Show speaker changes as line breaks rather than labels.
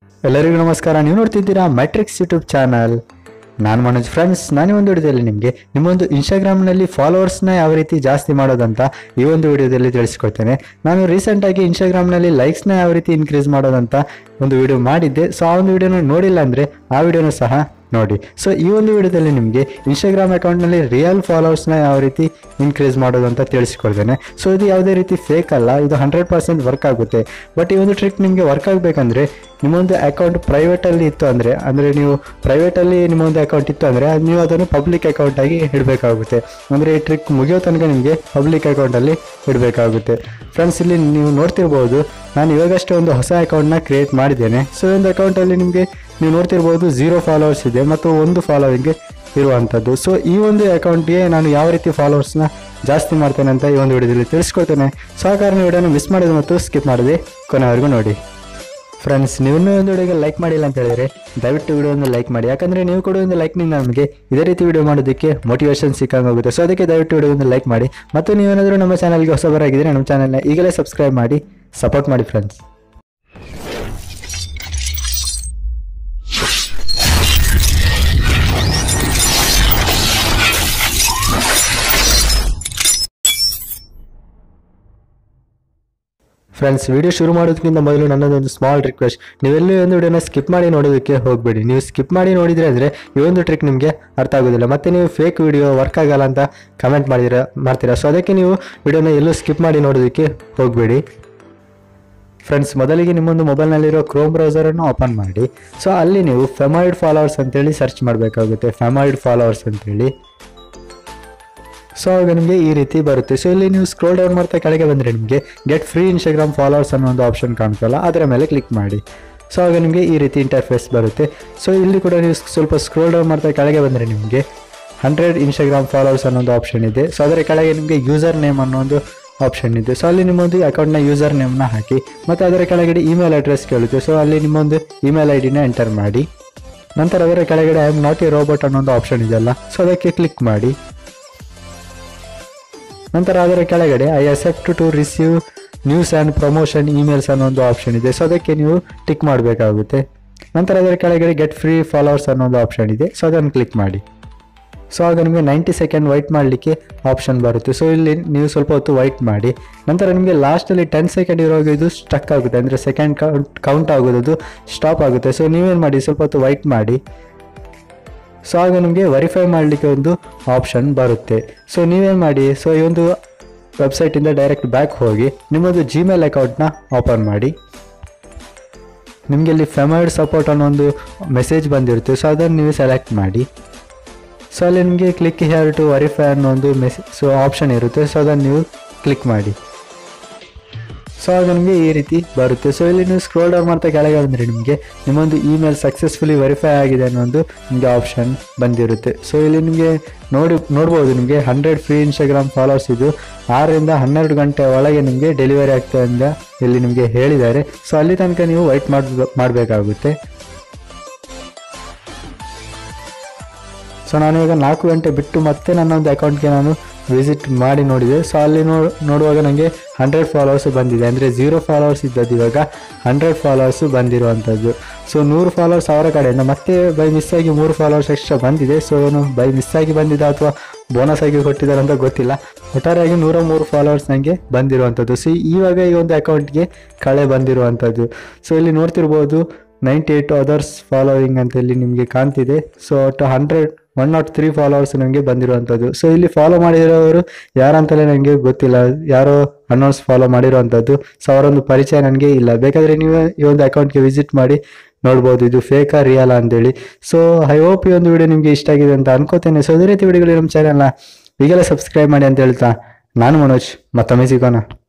ಎಲ್ಲರಿಗೂ ನಮಸ್ಕಾರ ನೀವು ನೋಡ್ತಿದ್ದೀರಾ ಮ್ಯಾಟ್ರಿಕ್ಸ್ ಯೂಟ್ಯೂಬ್ ಚಾನಲ್ ನಾನು ಮನೋಜ್ ಫ್ರೆಂಡ್ಸ್ ನಾನು ಒಂದು ವಿಡಿಯೋದಲ್ಲಿ ನಿಮಗೆ ನಿಮ್ಮೊಂದು ಇನ್ಸ್ಟಾಗ್ರಾಮ್ನಲ್ಲಿ ಫಾಲೋವರ್ಸ್ನ ಯಾವ ರೀತಿ ಜಾಸ್ತಿ ಮಾಡೋದಂತ ಈ ಒಂದು ವಿಡಿಯೋದಲ್ಲಿ ತಿಳಿಸ್ಕೊಡ್ತೇನೆ ನಾನು ರೀಸೆಂಟಾಗಿ ಇನ್ಸ್ಟಾಗ್ರಾಮ್ನಲ್ಲಿ ಲೈಕ್ಸ್ನ ಯಾವ ರೀತಿ ಇನ್ಕ್ರೀಸ್ ಮಾಡೋದಂತ ಒಂದು ವಿಡಿಯೋ ಮಾಡಿದ್ದೆ ಸೊ ಆ ಒಂದು ವಿಡಿಯೋನ ನೋಡಿಲ್ಲ ಅಂದರೆ ಆ ವಿಡಿಯೋನು ಸಹ ನೋಡಿ ಸೊ ಈ ಒಂದು ವಿಡಿಯೋದಲ್ಲಿ ನಿಮಗೆ ಇನ್ಸ್ಟಾಗ್ರಾಮ್ ಅಕೌಂಟ್ನಲ್ಲಿ ರಿಯಲ್ ಫಾಲೋವರ್ಸ್ನ ಯಾವ ರೀತಿ ಇನ್ಕ್ರೀಸ್ ಮಾಡೋದು ಅಂತ ತಿಳಿಸ್ಕೊಡ್ತೇನೆ ಸೊ ಇದು ಯಾವುದೇ ರೀತಿ ಫೇಕ್ ಅಲ್ಲ ಇದು ಹಂಡ್ರೆಡ್ ಪರ್ಸೆಂಟ್ ವರ್ಕ್ ಆಗುತ್ತೆ ಬಟ್ ಈ ಒಂದು ಟ್ರಿಕ್ ನಿಮಗೆ ವರ್ಕ್ ಆಗಬೇಕಂದ್ರೆ ನಿಮ್ಮೊಂದು ಅಕೌಂಟ್ ಪ್ರೈವೇಟಲ್ಲಿ ಇತ್ತು ಅಂದರೆ ಅಂದರೆ ನೀವು ಪ್ರೈವೇಟಲ್ಲಿ ನಿಮ್ಮೊಂದು ಅಕೌಂಟ್ ಇತ್ತು ಅಂದರೆ ನೀವು ಅದನ್ನು ಪಬ್ಲಿಕ್ ಅಕೌಂಟ್ ಆಗಿ ಇಡಬೇಕಾಗುತ್ತೆ ಅಂದರೆ ಈ ಟ್ರಿಕ್ ಮುಗಿಯೋ ತನಕ ನಿಮಗೆ ಪಬ್ಲಿಕ್ ಅಕೌಂಟಲ್ಲಿ ಇಡಬೇಕಾಗುತ್ತೆ ಫ್ರೆಂಡ್ಸ್ ಇಲ್ಲಿ ನೀವು ನೋಡ್ತಿರ್ಬೋದು ನಾನು ಇವಾಗಷ್ಟೇ ಒಂದು ಹೊಸ ಅಕೌಂಟ್ನ ಕ್ರಿಯೇಟ್ ಮಾಡಿದ್ದೇನೆ ಸೊ ಈ ಒಂದು ಅಕೌಂಟಲ್ಲಿ ನಿಮಗೆ ನೀವು ನೋಡ್ತಿರ್ಬೋದು ಝೀರೋ ಫಾಲೋವರ್ಸ್ ಇದೆ ಮತ್ತು ಒಂದು ಫಾಲೋವಿಂಗ್ ಇರುವಂಥದ್ದು ಸೊ ಈ ಒಂದು ಅಕೌಂಟ್ಗೆ ನಾನು ಯಾವ ರೀತಿ ಫಾಲೋವರ್ಸ್ನ ಜಾಸ್ತಿ ಮಾಡ್ತೇನೆ ಅಂತ ಈ ಒಂದು ವಿಡಿಯೋದಲ್ಲಿ ತಿಳಿಸ್ಕೊಳ್ತೇನೆ ಸೊ ಆ ಕಾರಣ ವಿಡಿಯೋನ ಮಿಸ್ ಮಾಡಿದ ಮತ್ತು ಸ್ಕಿಪ್ ಮಾಡದೆ ಕೊನೆವರೆಗೂ ನೋಡಿ ಫ್ರೆಂಡ್ಸ್ ನೀವು ಇನ್ನೂ ಒಂದು ವಿಡಿಯೋಗೆ ಲೈಕ್ ಮಾಡಿಲ್ಲ ಅಂತ ಹೇಳಿದ್ರೆ ದಯವಿಟ್ಟು ವಿಡಿಯೋನ ಲೈಕ್ ಮಾಡಿ ಯಾಕಂದರೆ ನೀವು ಕೊಡೋ ಒಂದು ಲೈಕ್ನಿಂದ ನಮಗೆ ಇದೇ ರೀತಿ ವಿಡಿಯೋ ಮಾಡೋದಕ್ಕೆ ಮೋಟಿವೇಶನ್ ಸಿಕ್ಕಂಗೋಗುತ್ತೆ ಸೊ ಅದಕ್ಕೆ ದಯವಿಟ್ಟು ವಿಡಿಯೋನ ಲೈಕ್ ಮಾಡಿ ಮತ್ತು ನೀವೇನಾದರೂ ನಮ್ಮ ಚಾನಲ್ಗೆ ಹೊಸಬರಾಗಿದ್ದರೆ ನಮ್ಮ ಚಾನಲ್ನ ಈಗಲೇ ಸಬ್ಸ್ಕ್ರೈಬ್ ಮಾಡಿ ಸಪೋರ್ಟ್ ಮಾಡಿ ಫ್ರೆಂಡ್ಸ್ ಫ್ರೆಂಡ್ಸ್ ವಿಡಿಯೋ ಶುರು ಮಾಡೋದಕ್ಕಿಂತ ಮೊದಲು ನನ್ನದೊಂದು ಸ್ಮಾಲ್ ರಿಕ್ವೆಸ್ಟ್ ನೀವೆಲ್ಲೂ ಒಂದು ವಿಡಿಯೋನ ಸ್ಕಿಪ್ ಮಾಡಿ ನೋಡೋದಕ್ಕೆ ಹೋಗಬೇಡಿ ನೀವು ಸ್ಕಿಪ್ ಮಾಡಿ ನೋಡಿದ್ರೆ ಅಂದರೆ ಈ ಒಂದು ಟ್ರಿಕ್ ನಿಮಗೆ ಅರ್ಥ ಆಗೋದಿಲ್ಲ ಮತ್ತೆ ನೀವು ಫೇಕ್ ವಿಡಿಯೋ ವರ್ಕ್ ಆಗಲ್ಲ ಅಂತ ಕಮೆಂಟ್ ಮಾಡಿರ ಮಾಡ್ತೀರಾ ಸೊ ಅದಕ್ಕೆ ನೀವು ವಿಡಿಯೋನ ಎಲ್ಲೂ ಸ್ಕಿಪ್ ಮಾಡಿ ನೋಡೋದಕ್ಕೆ ಹೋಗಬೇಡಿ ಫ್ರೆಂಡ್ಸ್ ಮೊದಲಿಗೆ ನಿಮ್ಮೊಂದು ಮೊಬೈಲ್ನಲ್ಲಿರೋ ಕ್ರೋಮ್ ಬ್ರೌಸರನ್ನು ಓಪನ್ ಮಾಡಿ ಸೊ ಅಲ್ಲಿ ನೀವು ಫೆಮಾಯ್ಡ್ ಫಾಲೋವರ್ಸ್ ಅಂತೇಳಿ ಸರ್ಚ್ ಮಾಡಬೇಕಾಗುತ್ತೆ ಫೆಮಾಯ್ಡ್ ಫಾಲೋವರ್ಸ್ ಅಂತೇಳಿ ಸೊ ಆಗ ನಿಮಗೆ ಈ ರೀತಿ ಬರುತ್ತೆ ಸೊ ಇಲ್ಲಿ ನೀವು ಸ್ಕ್ರೋಲ್ ಡೌನ್ ಮಾಡ್ತಾ ಕೆಳಗೆ ಬಂದರೆ ನಿಮಗೆ ಗೆಟ್ ಫ್ರೀ ಇನ್ಸ್ಟಾಗ್ರಾಮ್ ಫಾಲೋವರ್ಸ್ ಅನ್ನೋ ಒಂದು ಆಪ್ಷನ್ ಕಾಣ್ತಲ್ಲ ಅದರ ಮೇಲೆ ಕ್ಲಿಕ್ ಮಾಡಿ ಸೊ ಆಗ ನಿಮಗೆ ಈ ರೀತಿ ಇಂಟರ್ಫೇಸ್ ಬರುತ್ತೆ ಸೊ ಇಲ್ಲಿ ಕೂಡ ನೀವು ಸ್ವಲ್ಪ ಸ್ಕ್ರೋಲ್ ಡೌನ್ ಮಾಡ್ತಾ ಕೆಳಗೆ ಬಂದರೆ ನಿಮಗೆ ಹಂಡ್ರೆಡ್ ಇನ್ಸ್ಟಾಗ್ರಾಮ್ ಫಾಲೋವರ್ಸ್ ಅನ್ನೋ ಒಂದು ಆಪ್ಷನ್ ಇದೆ ಸೊ ಅದರ ಕೆಳಗೆ ನಿಮಗೆ ಯೂಸರ್ ನೇಮ್ ಅನ್ನೋ ಒಂದು ಆಪ್ಷನ್ ಇದೆ ಸೊ ಅಲ್ಲಿ ನಿಮ್ಮೊಂದು ಅಕೌಂಟ್ನ ಯೂಸರ್ ನೇಮ್ನ ಹಾಕಿ ಮತ್ತು ಅದರ ಕೆಳಗಡೆ ಇಮೇಲ್ ಅಡ್ರೆಸ್ ಕೇಳುತ್ತೆ ಸೊ ಅಲ್ಲಿ ನಿಮ್ಮೊಂದು ಇಮೇಲ್ ಐ ಡಿನ ಎಂಟರ್ ಮಾಡಿ ನಂತರ ಅದರ ಕೆಳಗಡೆ I am not a robot ಅನ್ನೋ ಒಂದು ಆಪ್ಷನ್ ಇದೆಯಲ್ಲ ಸೊ ಅದಕ್ಕೆ ಕ್ಲಿಕ್ ಮಾಡಿ ನಂತರ ಅದರ ಕೆಳಗಡೆ I accept to receive news and promotion emails ಅನ್ನೋ ಒಂದು ಆಪ್ಷನ್ ಇದೆ ಸೊ ಅದಕ್ಕೆ ನೀವು ಟಿಕ್ ಮಾಡಬೇಕಾಗುತ್ತೆ ನಂತರ ಅದರ ಕೆಳಗಡೆ ಗೆಟ್ ಫ್ರೀ ಫಾಲೋವರ್ಸ್ ಅನ್ನೋ ಒಂದು ಆಪ್ಷನ್ ಇದೆ ಸೊ ಅದನ್ನು ಕ್ಲಿಕ್ ಮಾಡಿ ಸೊ ಆಗ ನಿಮಗೆ ನೈಂಟಿ ಸೆಕೆಂಡ್ ವೈಟ್ ಮಾಡಲಿಕ್ಕೆ ಆಪ್ಷನ್ ಬರುತ್ತೆ ಸೊ ಇಲ್ಲಿ ನೀವು ಸ್ವಲ್ಪ ಹೊತ್ತು ವೈಟ್ ಮಾಡಿ ನಂತರ ನಿಮಗೆ ಲಾಸ್ಟಲ್ಲಿ ಟೆನ್ ಸೆಕೆಂಡ್ ಇರುವಾಗ ಇದು ಸ್ಟಕ್ ಆಗುತ್ತೆ ಅಂದರೆ ಸೆಕೆಂಡ್ ಕೌಂಟ್ ಕೌಂಟ್ ಆಗೋದು ಅದು ಸ್ಟಾಪ್ ಆಗುತ್ತೆ ಸೊ ನೀವೇನು ಮಾಡಿ ಸ್ವಲ್ಪ ಹೊತ್ತು ವೈಟ್ ಮಾಡಿ ಸೊ ಆಗ ನಿಮಗೆ ವೆರಿಫೈ ಮಾಡಲಿಕ್ಕೆ ಒಂದು ಆಪ್ಷನ್ ಬರುತ್ತೆ ಸೊ ನೀವೇನು ಮಾಡಿ ಸೊ ಈ ಒಂದು ವೆಬ್ಸೈಟಿಂದ ಡೈರೆಕ್ಟ್ ಬ್ಯಾಕ್ ಹೋಗಿ ನಿಮ್ಮದು ಜಿಮೇಲ್ ಅಕೌಂಟ್ನ ಓಪನ್ ಮಾಡಿ ನಿಮಗೆ ಇಲ್ಲಿ ಫೆಮೈಡ್ ಸಪೋರ್ಟ್ ಅನ್ನೋ ಒಂದು ಮೆಸೇಜ್ ಬಂದಿರುತ್ತೆ ಸೊ ಅದನ್ನು ನೀವು ಸೆಲೆಕ್ಟ್ ಮಾಡಿ ಸೊ ಅಲ್ಲಿ ನಿಮಗೆ ಕ್ಲಿಕ್ ಹೇರ್ ಟು ವೆರಿಫೈ ಅನ್ನೋ ಒಂದು ಮೆಸೇಜ್ ಸೊ ಆಪ್ಷನ್ ಇರುತ್ತೆ ಸೊ ಅದನ್ನು ನೀವು ಕ್ಲಿಕ್ ಮಾಡಿ ಸೊ ಆಗ ನಿಮಗೆ ಈ ರೀತಿ ಬರುತ್ತೆ ಸೊ ಇಲ್ಲಿ ನೀವು ಸ್ಕ್ರೋಲ್ ಡೌನ್ ಮಾಡ್ತಾ ಕೆಳಗೆ ಬಂದರೆ ನಿಮಗೆ ನಿಮ್ಮೊಂದು ಇಮೇಲ್ ಸಕ್ಸಸ್ಫುಲಿ ವೆರಿಫೈ ಆಗಿದೆ ಅನ್ನೋ ಒಂದು ನಿಮಗೆ ಆಪ್ಷನ್ ಬಂದಿರುತ್ತೆ ಸೊ ಇಲ್ಲಿ ನಿಮಗೆ ನೋಡಿ ನೋಡ್ಬೋದು ನಿಮಗೆ ಹಂಡ್ರೆಡ್ ಫ್ರೀ ಇನ್ಸ್ಟಾಗ್ರಾಮ್ ಫಾಲೋವರ್ಸ್ ಇದು ಆರರಿಂದ ಹನ್ನೆರಡು ಗಂಟೆ ಒಳಗೆ ನಿಮಗೆ ಡೆಲಿವರಿ ಆಗ್ತದೆ ಅಂತ ಇಲ್ಲಿ ನಿಮಗೆ ಹೇಳಿದ್ದಾರೆ ಸೊ ಅಲ್ಲಿ ತನಕ ನೀವು ವೈಟ್ ಮಾಡ್ ಮಾಡಬೇಕಾಗುತ್ತೆ ಸೊ ನಾನು ಈಗ ನಾಲ್ಕು ಗಂಟೆ ಬಿಟ್ಟು ಮತ್ತೆ ನನ್ನ ಒಂದು ಅಕೌಂಟ್ಗೆ ನಾನು ವಿಸಿಟ್ ಮಾಡಿ ನೋಡಿದೆ ಸೊ ಅಲ್ಲಿ ನೋ ನೋಡುವಾಗ ನನಗೆ ಹಂಡ್ರೆಡ್ ಫಾಲೋವರ್ಸ್ ಬಂದಿದೆ ಅಂದರೆ ಝೀರೋ ಫಾಲೋವರ್ಸ್ ಇದ್ದದ್ದು ಇವಾಗ ಹಂಡ್ರೆಡ್ ಫಾಲೋವರ್ಸು ಬಂದಿರುವಂಥದ್ದು ಸೊ ನೂರು ಫಾಲೋವರ್ಸ್ ಅವರ ಕಡೆಯಿಂದ ಮತ್ತೆ ಬೈ ಮಿಸ್ ಆಗಿ ಮೂರು ಫಾಲೋವರ್ಸ್ ಎಕ್ಸ್ಟ್ರಾ ಬಂದಿದೆ ಸೊ ಏನು ಬೈ ಮಿಸ್ ಆಗಿ ಬಂದಿದೆ ಅಥವಾ ಬೋನಸ್ ಆಗಿ ಕೊಟ್ಟಿದ್ದಾರೆ ಅಂತ ಗೊತ್ತಿಲ್ಲ ಒಟ್ಟಾರೆಯಾಗಿ ನೂರ ಮೂರು ಫಾಲೋವರ್ಸ್ ನನಗೆ ಬಂದಿರುವಂಥದ್ದು ಸೊ ಇವಾಗ ಈ ಒಂದು ಅಕೌಂಟ್ಗೆ ಕಳೆ ಬಂದಿರುವಂಥದ್ದು ಸೊ ಇಲ್ಲಿ ನೋಡ್ತಿರ್ಬೋದು ನೈಂಟಿ ಏಯ್ಟ್ ಅದರ್ಸ್ ಫಾಲೋವಿಂಗ್ ಅಂತ ಇಲ್ಲಿ ನಿಮಗೆ ಕಾಣ್ತಿದೆ ಸೊ ಒಟ್ಟು hundred one not three followers ನನಗೆ ಬಂದಿರುವಂಥದ್ದು ಸೊ ಇಲ್ಲಿ ಫಾಲೋ ಮಾಡಿರೋರು ಯಾರಂತಲೇ ನನಗೆ ಗೊತ್ತಿಲ್ಲ ಯಾರೋ ಅನೌನ್ಸ್ ಫಾಲೋ ಮಾಡಿರುವಂಥದ್ದು ಸೊ ಅವರೊಂದು ಪರಿಚಯ ನನಗೆ ಇಲ್ಲ ಬೇಕಾದರೆ ನೀವು ಈ ಒಂದು ಅಕೌಂಟ್ಗೆ ವಿಸಿಟ್ ಮಾಡಿ ನೋಡ್ಬೋದು ಇದು ಫೇಕಾ ರಿಯಲ್ ಅಂತೇಳಿ ಸೊ ಐ ಹೋಪ್ ಈ ಒಂದು ವಿಡಿಯೋ ನಿಮಗೆ ಇಷ್ಟ ಆಗಿದೆ ಅಂತ ಅನ್ಕೋತೇನೆ ಸೊ ಅದೇ ರೀತಿ ವಿಡಿಯೋಗಳು ನಮ್ಮ ಚಾನಲ್ನ ಈಗಲೇ ಸಬ್ಸ್ಕ್ರೈಬ್ ಮಾಡಿ ಅಂತ ಹೇಳ್ತಾ ನಾನು ಮನೋಜ್ ಮತ್ತೊಮ್ಮೆ ಸಿಗೋಣ